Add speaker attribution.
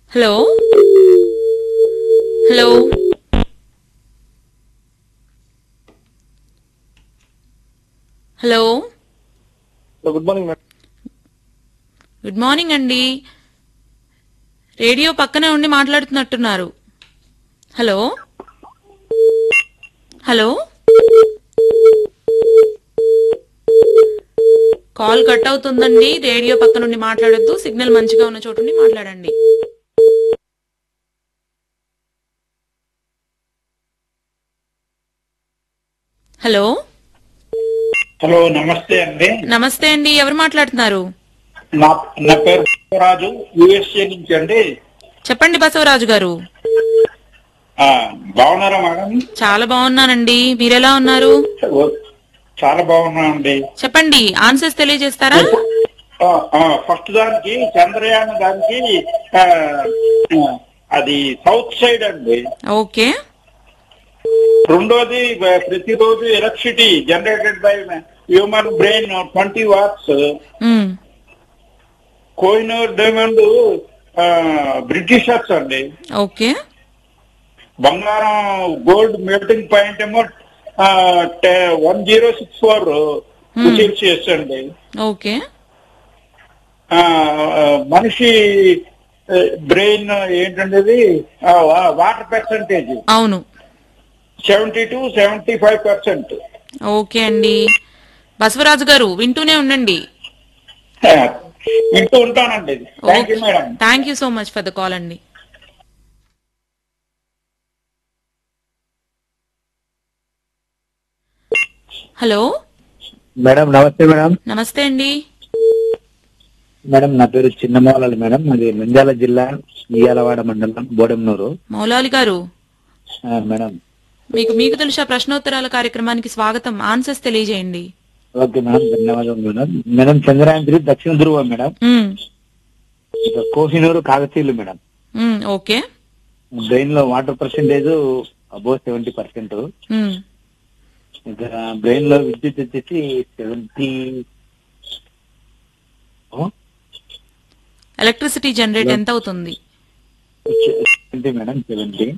Speaker 1: hello hello hello
Speaker 2: good morning madam
Speaker 1: good morning అండి radio పక్కనే ఉండి మాట్లాడుతున్నట్టున్నారు హలో హలో కాల్ కట్ అవుతుందండి రేడియో పక్క నుండి మాట్లాడొద్దు సిగ్నల్ మంచిగా ఉన్న చోటు నుండి మాట్లాడండి హలో
Speaker 3: హలో నమస్తే అండి
Speaker 1: నమస్తే అండి ఎవరు మాట్లాడుతున్నారు
Speaker 3: నా నా పేరు రాజు యుఎస్ఏ నుంచి అండి
Speaker 1: చెప్పండి బసవరాజు గారు
Speaker 3: ఆ, బాగున్నారా మేడం
Speaker 1: చాలా బాగున్నానండి మీరెలా ఉన్నారు
Speaker 3: ఓ, చాలా బాగున్నానండి
Speaker 1: చెప్పండి ఆన్సర్స్ తెలియజేస్తారా
Speaker 3: ఆ, ఆ, ఫస్ట్ దానికి చంద్రయాన్ దానికి ఆ, ఆ, అది సౌత్ సైడ్ అండి
Speaker 1: ఓకే
Speaker 3: రెండోది బ- ప్రతిరోజు electricity generated by human brain twenty watts
Speaker 1: um,
Speaker 3: Kohinoor diamond Britishers అండి
Speaker 1: ఓకే
Speaker 3: బంగారం గోల్డ్ మెల్టింగ్ పాయింట్ ఏమో one zero six four Celsius అండి
Speaker 1: ఓకే
Speaker 3: ఆ, ఆ, మనిషి బ్రెయిన్ ఏంటంటే వాటర్ పర్సంటేజ్
Speaker 1: అవును
Speaker 3: seventy to seventy five percent
Speaker 1: okay అండి బసవరాజు గారు వింటూనే ఉండండి
Speaker 3: వింటూ ఉంటానండి thank you madam
Speaker 1: thank you so much for the call అండి హలో
Speaker 2: మేడం నమస్తే మేడం
Speaker 1: నమస్తే అండి
Speaker 2: మేడం నా పేరు చిన్నమోలాలి మేడం అది నంద్యాల జిల్లా ఇయాలవాడ మండలం బోడెంనూరు
Speaker 1: మౌలాలి గారు
Speaker 2: ఆ, మేడం
Speaker 1: మీకు మీకు తెలుసా ప్రశ్నోత్తరాల కార్యక్రమానికి స్వాగతం ఆన్సర్స్ తెలియజేయండి
Speaker 2: ఓకే మేడం ధన్యవాదాలు మేడం మేడం చంద్రయాన్ త్రీ దక్షిణ ధ్రువం మేడం
Speaker 1: ఉమ్,
Speaker 2: ఇక కోహినూరు కాకతీయులు మేడం
Speaker 1: ఉమ్, ఓకే
Speaker 2: బ్రెయిన్ లో వాటర్ పర్సెంటేజ్ అబో సెవెంటీ పర్సెంట్
Speaker 1: ఉమ్,
Speaker 2: ఇక బ్రెయిన్ లో విద్యుత్ వచ్చేసి సెవెంటీ
Speaker 1: ఎలక్ట్రిసిటీ జనరేట్ ఎంత అవుతుంది
Speaker 2: సెవెంటీ మేడం సెవెంటీ